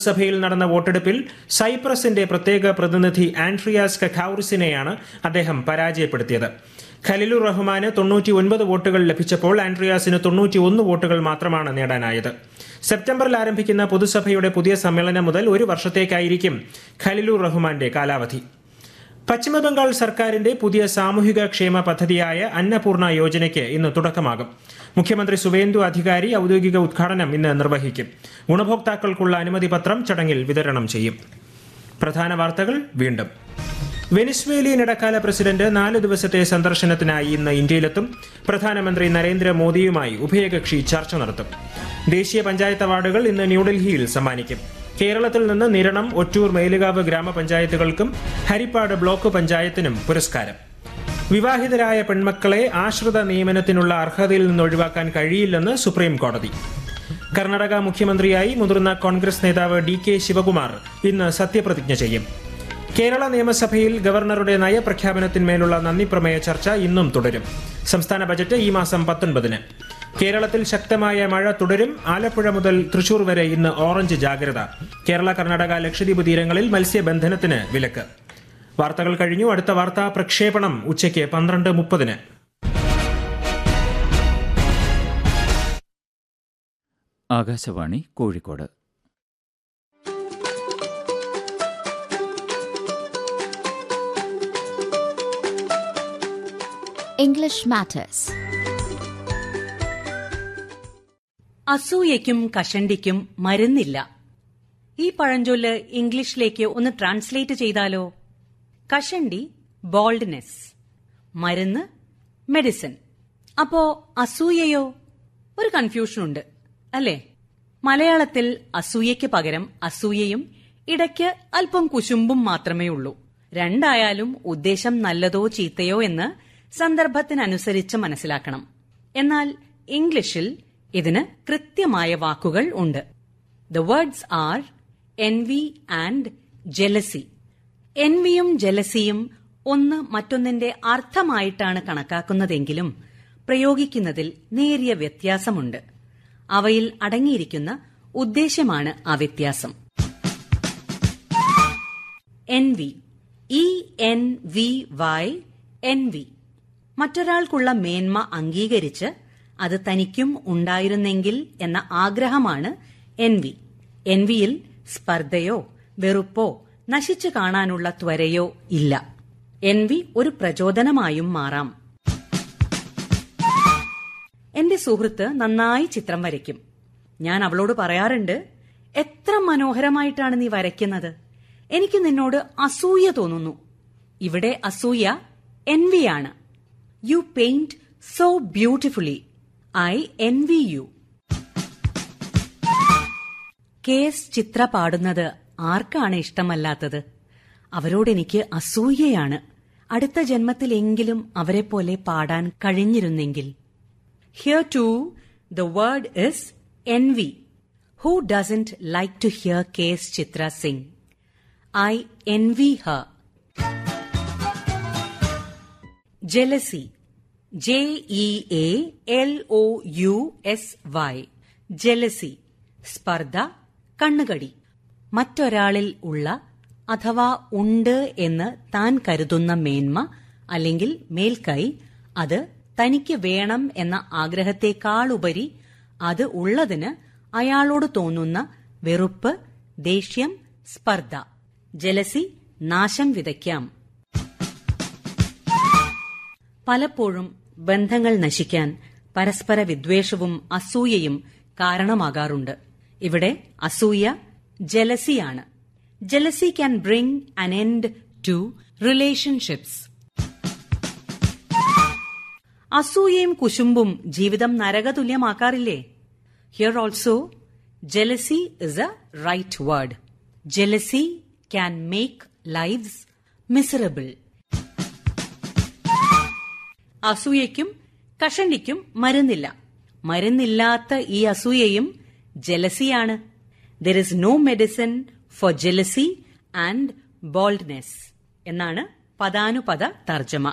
സഭയിൽ നടന്ന വോട്ടെടുപ്പിൽ സൈപ്രസിന്റെ പ്രത്യേക പ്രതിനിധി ആൻഡ്രിയാസ് കഖൌറിസിനെയാണ് അദ്ദേഹം പരാജയപ്പെടുത്തിയത് ഖലിലുർ റഹ്മാന് തൊണ്ണൂറ്റി ഒൻപത് വോട്ടുകൾ ലഭിച്ചപ്പോൾ ആൻഡ്രിയാസിന് തൊണ്ണൂറ്റി ഒന്ന് വോട്ടുകൾ മാത്രമാണ് നേടാനായത് സെപ്റ്റംബറിൽ ആരംഭിക്കുന്ന പൊതുസഭയുടെ പുതിയ സമ്മേളനം മുതൽ ഒരു വർഷത്തേക്കായിരിക്കും ഖലിലുർ റഹ്മാന്റെ കാലാവധി പശ്ചിമബംഗാൾ സർക്കാരിന്റെ പുതിയ സാമൂഹിക ക്ഷേമ പദ്ധതിയായ അന്നപൂർണ യോജനയ്ക്ക് ഇന്ന് തുടക്കമാകും മുഖ്യമന്ത്രി സുവേന്ദു അധികാരി ഔദ്യോഗിക ഉദ്ഘാടനം ഇന്ന് നിർവഹിക്കും ഗുണഭോക്താക്കൾക്കുള്ള അനുമതി പത്രം ചടങ്ങിൽ വിതരണം ചെയ്യും പ്രധാന വാർത്തകൾ വീണ്ടും വെനിസ്വേലിയൻ ഇടക്കാല പ്രസിഡന്റ് നാല് ദിവസത്തെ സന്ദർശനത്തിനായി ഇന്ന് ഇന്ത്യയിലെത്തും പ്രധാനമന്ത്രി നരേന്ദ്രമോദിയുമായി ഉഭയകക്ഷി ചർച്ച നടത്തും ദേശീയ പഞ്ചായത്ത് അവാർഡുകൾ ഇന്ന് ന്യൂഡൽഹിയിൽ സമ്മാനിക്കും കേരളത്തിൽ നിന്ന് നിരണം ഒറ്റൂർ മേലുകാവ് ഗ്രാമപഞ്ചായത്തുകൾക്കും ഹരിപ്പാട് ബ്ലോക്ക് പഞ്ചായത്തിനും പുരസ്കാരം വിവാഹിതരായ പെൺമക്കളെ ആശ്രിത നിയമനത്തിനുള്ള അർഹതയിൽ നിന്ന് ഒഴിവാക്കാൻ കഴിയില്ലെന്ന് സുപ്രീം കോടതി കർണാടക മുഖ്യമന്ത്രിയായി മുതിർന്ന കോൺഗ്രസ് നേതാവ് ഡി കെ ശിവകുമാർ ഇന്ന് സത്യപ്രതിജ്ഞ ചെയ്യും കേരള നിയമസഭയിൽ ഗവർണറുടെ നയപ്രഖ്യാപനത്തിന്മേലുള്ള നന്ദിപ്രമേയ ചർച്ച ഇന്നും തുടരും സംസ്ഥാന ബജറ്റ് ഈ മാസം പത്തൊൻപതിന് കേരളത്തിൽ ശക്തമായ മഴ തുടരും ആലപ്പുഴ മുതൽ തൃശൂർ വരെ ഇന്ന് ഓറഞ്ച് ജാഗ്രത കേരള കർണാടക ലക്ഷദ്വീപ് തീരങ്ങളിൽ മത്സ്യബന്ധനത്തിന് വിലക്ക് വാർത്തകൾ കഴിഞ്ഞു അടുത്ത വാർത്താ പ്രക്ഷേപണം ഉച്ചയ്ക്ക് പന്ത്രണ്ട് മുപ്പതിന് ആകാശവാണി കോഴിക്കോട് English Matters. അസൂയയ്ക്കും കഷണ്ടിക്കും മരുന്നില്ല ഈ പഴഞ്ചൊല്ല് ഇംഗ്ലീഷിലേക്ക് ഒന്ന് ട്രാൻസ്ലേറ്റ് ചെയ്താലോ കഷണ്ടി ബോൾഡ്നെസ് മരുന്ന് മെഡിസിൻ അപ്പോ അസൂയയോ ഒരു കൺഫ്യൂഷൻ ഉണ്ട് അല്ലേ മലയാളത്തിൽ അസൂയയ്ക്ക് പകരം അസൂയയും ഇടയ്ക്ക് അല്പം കുശുമ്പും മാത്രമേ ഉള്ളൂ രണ്ടായാലും ഉദ്ദേശം നല്ലതോ ചീത്തയോ എന്ന് സന്ദർഭത്തിനനുസരിച്ച് മനസ്സിലാക്കണം എന്നാൽ ഇംഗ്ലീഷിൽ ഇതിന് കൃത്യമായ വാക്കുകൾ ഉണ്ട് the words are envy and jealousy എൻവിയും ജലസിയും ഒന്ന് മറ്റൊന്നിന്റെ അർത്ഥമായിട്ടാണ് കണക്കാക്കുന്നതെങ്കിലും പ്രയോഗിക്കുന്നതിൽ നേരിയ വ്യത്യാസമുണ്ട് അവയിൽ അടങ്ങിയിരിക്കുന്ന ഉദ്ദേശ്യമാണ് ആ വ്യത്യാസം envy E N V Y N V മറ്റൊരാൾക്കുള്ള മേന്മ അംഗീകരിച്ച് അത് തനിക്കും ഉണ്ടായിരുന്നെങ്കിൽ എന്ന ആഗ്രഹമാണ് എൻവി എൻവിയിൽ സ്പർദ്ധയോ വെറുപ്പോ നശിച്ചു കാണാനുള്ള ത്വരയോ ഇല്ല എൻവി ഒരു പ്രചോദനമായും മാറാം എന്റെ സുഹൃത്ത് നന്നായി ചിത്രം വരയ്ക്കും ഞാൻ അവളോട് പറയാറുണ്ട് എത്ര മനോഹരമായിട്ടാണ് നീ വരയ്ക്കുന്നത് എനിക്ക് നിന്നോട് അസൂയ തോന്നുന്നു ഇവിടെ അസൂയ എൻവിയാണ് you paint so beautifully I envy you K S Chithra പാടുന്നത് ആർക്കാണ് ഇഷ്ടമല്ലാത്തത് അവരോട് എനിക്ക് അസൂയയാണ് അടുത്ത ജന്മത്തിലെങ്കിലും അവരെപ്പോലെ പാടാൻ കഴിഞ്ഞിരുന്നെങ്കിൽ here to the word is envy who doesn't like to hear K S Chithra sing I envy her jealousy J E A L O U S Y jealousy സ്പർദ്ധ കണ്ണുകടി മറ്റൊരാളിൽ ഉള്ള അഥവാ ഉണ്ട് എന്ന് താൻ കരുതുന്ന മേന്മ അല്ലെങ്കിൽ മേൽക്കൈ അത് തനിക്ക് വേണം എന്ന ആഗ്രഹത്തെക്കാളുപരി അത് ഉള്ളതിന് അയാളോട് തോന്നുന്ന വെറുപ്പ് ദേഷ്യം സ്പർദ്ധ ജലസി നാശം വിതയ്ക്കാം പലപ്പോഴും ബന്ധങ്ങൾ നശിക്കാൻ പരസ്പര വിദ്വേഷവും അസൂയയും കാരണമാകാറുണ്ട് ഇവിടെ അസൂയ ജലസിയാണ് jealousy can bring an end to relationships അസൂയയും കുശുമ്പും ജീവിതം നരകതുല്യമാക്കാറില്ലേ here also jealousy is a right word jealousy can make lives miserable അസൂയയ്ക്കും കഷണ്ടിക്കും മരുന്നില്ല മരുന്നില്ലാത്ത ഈ അസൂയയും ജലസിയാണ് there is no medicine for jealousy and boldness എന്നാണ് പദാനുപദ തർജ്ജമ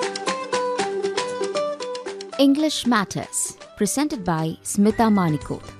English Matters, presented by Smita Manikot.